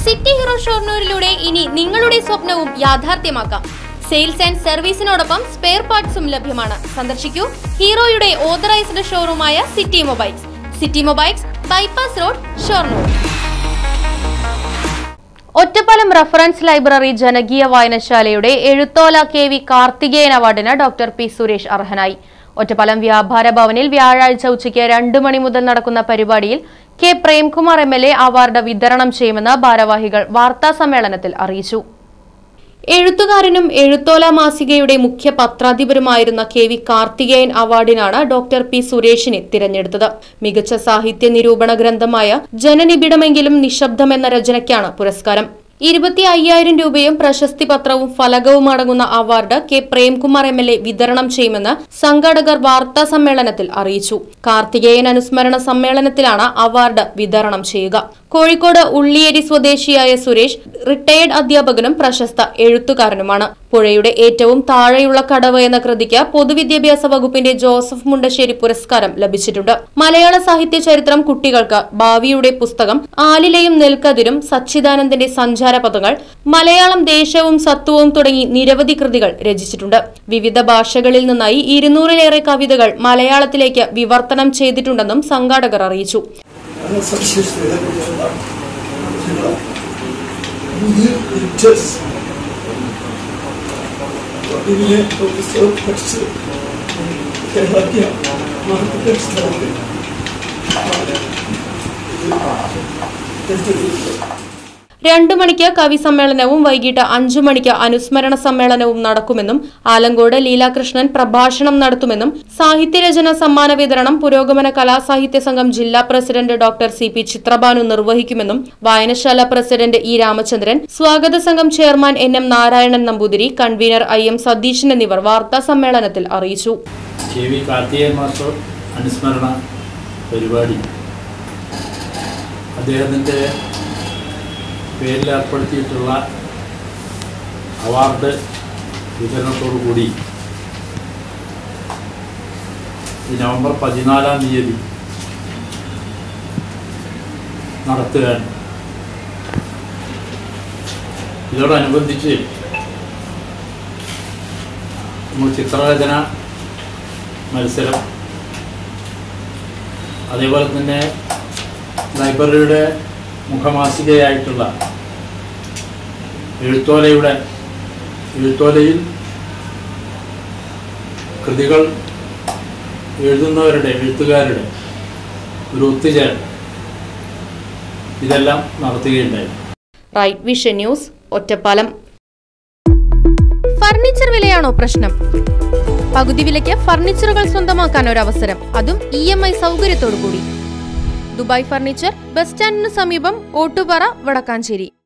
city hero ഷോർണൂരിലൂടെ ഇനി നിങ്ങളുടെ സ്വപ്നവും യാഥാർത്ഥ്യമാക്കാം സെയിൽസ് ആൻഡ് സർവീസിനോടൊപ്പം സ്പെയർ പാർട്സും ലഭ്യമാണ് സന്ദർശിക്കൂ ഹീറോയുടെ ഓതറൈസ്ഡ് ഷോറൂമായ city mobiles city mobiles bypass road Shoranur Ottapalam reference library ജനകീയ വായനശാലയുടെ എഴുത്തോല കെ വി കാർത്തികേയൻ അവാർഡിന് ഡോക്ടർ പി സുരേഷ് അർഹനായി ഒറ്റപ്പാലം വ്യാപാര ഭവനിൽ വ്യാഴാഴ്ച ഉച്ചയ്ക്ക് രണ്ട് മണി മുതൽ നടക്കുന്ന പരിപാടിയിൽ K Premkumar M L A award വിതരണം ചെയ്യുമെന്ന് ഭാരവാഹികൾ വാർത്താ സമ്മേളനത്തിൽ അറിയിച്ചു എഴുത്തുകാരനും എഴുത്തോല മാസികയുടെ മുഖ്യ പത്രാധിപരുമായിരുന്ന കെ വി കാർത്തികേയൻ അവാർഡിനാണ് ഡോക്ടർ പി സുരേഷിനെ തിരഞ്ഞെടുത്തത് മികച്ച സാഹിത്യ നിരൂപണ ഗ്രന്ഥമായ ജനനിബിഡമെങ്കിലും നിശബ്ദം എന്ന രചനയ്ക്കാണ് പുരസ്കാരം ഇരുപത്തി അയ്യായിരം രൂപയും പ്രശസ്തി പത്രവും ഫലകവും അടങ്ങുന്ന award K Premkumar M L A വിതരണം ചെയ്യുമെന്ന് സംഘാടകർ വാർത്താ സമ്മേളനത്തിൽ അറിയിച്ചു കാർത്തികേയൻ അനുസ്മരണ സമ്മേളനത്തിലാണ് അവാർഡ് വിതരണം ചെയ്യുക കോഴിക്കോട് ഉള്ളിയേരി സ്വദേശിയായ സുരേഷ് റിട്ടയേർഡ് അധ്യാപകനും പ്രശസ്ത എഴുത്തുകാരനുമാണ് പുഴയുടെ ഏറ്റവും താഴെയുള്ള കടവ് എന്ന കൃതിക്ക് പൊതുവിദ്യാഭ്യാസ വകുപ്പിന്റെ ജോസഫ് മുണ്ടശ്ശേരി പുരസ്കാരം ലഭിച്ചിട്ടുണ്ട് മലയാള സാഹിത്യ ചരിത്രം കുട്ടികൾക്ക് ഭാവിയുടെ പുസ്തകം ആലിലയും നെൽക്കതിരും സച്ചിദാനന്ദന്റെ സഞ്ചാരപഥങ്ങൾ മലയാളം ദേശവും സത്വവും തുടങ്ങി നിരവധി കൃതികൾ രചിച്ചിട്ടുണ്ട് വിവിധ ഭാഷകളിൽ നിന്നായി ഇരുന്നൂറിലേറെ കവിതകൾ മലയാളത്തിലേക്ക് വിവർത്തനം ചെയ്തിട്ടുണ്ടെന്നും സംഘാടകർ അറിയിച്ചു അങ്ങനെ സവിശേഷതകളെ കുറിച്ചുള്ള ചില പുതിയ പിക്ചേഴ്സ് ഇതിലെ പുസ്തകം പഠിച്ച് കേരളത്തിയ മാർക്കറ്റ് സ്ഥലത്ത് എടുത്തിട്ടുണ്ട് രണ്ടു മണിക്ക് കവി സമ്മേളനവും വൈകിട്ട് അഞ്ചു മണിക്ക് അനുസ്മരണ സമ്മേളനവും നടക്കുമെന്നും ആലങ്കോട് ലീലാകൃഷ്ണൻ പ്രഭാഷണം നടത്തുമെന്നും സാഹിത്യരചന സമ്മാന വിതരണം പുരോഗമന കലാസാഹിത്യ സംഘം ജില്ലാ president doctor C P Chithrabhanu നിർവഹിക്കുമെന്നും വായനശാല പ്രസിഡന്റ് ഇ രാമചന്ദ്രൻ സ്വാഗത സംഘം chairman N M Narayanan Namboothiri convener I M Satheesan എന്നിവർ വാർത്താ സമ്മേളനത്തിൽ അറിയിച്ചു കെ വി കാർത്തികേയൻ മാസ്റ്റർ അനുസ്മരണ പരിപാടി അദ്ദേഹത്തിൻ്റെ പേരിൽ ഏർപ്പെടുത്തിയിട്ടുള്ള അവാർഡ് വിതരണത്തോടു കൂടി ഈ നവംബർ പതിനാലാം തീയതി നടത്തുകയാണ് ഇതോടനുബന്ധിച്ച് നമ്മൾ ചിത്രരചന മത്സരം അതേപോലെ തന്നെ ലൈബ്രറിയുടെ മുഖമാസികയായിട്ടുള്ള എഴുത്തോലയുടെ എഴുത്തോലയിൽ കൃതികൾ എഴുതുന്നവരുടെ എഴുത്തുകാരുടെ ഒരു ഒത്തുചേരൽ ഇതെല്ലാം നടത്തുകയുണ്ടായി right vision news Ottapalam furniture വിലയാണോ പ്രശ്നം പകുതി വിലയ്ക്ക് ഫർണിച്ചറുകൾ സ്വന്തമാക്കാൻ ഒരു അവസരം അതും ഇ എം ഐ സൗകര്യത്തോടു കൂടി ദുബായ് ഫർണിച്ചർ ബസ് സ്റ്റാൻഡിന് സമീപം ഓട്ടുപാറ വടക്കാഞ്ചേരി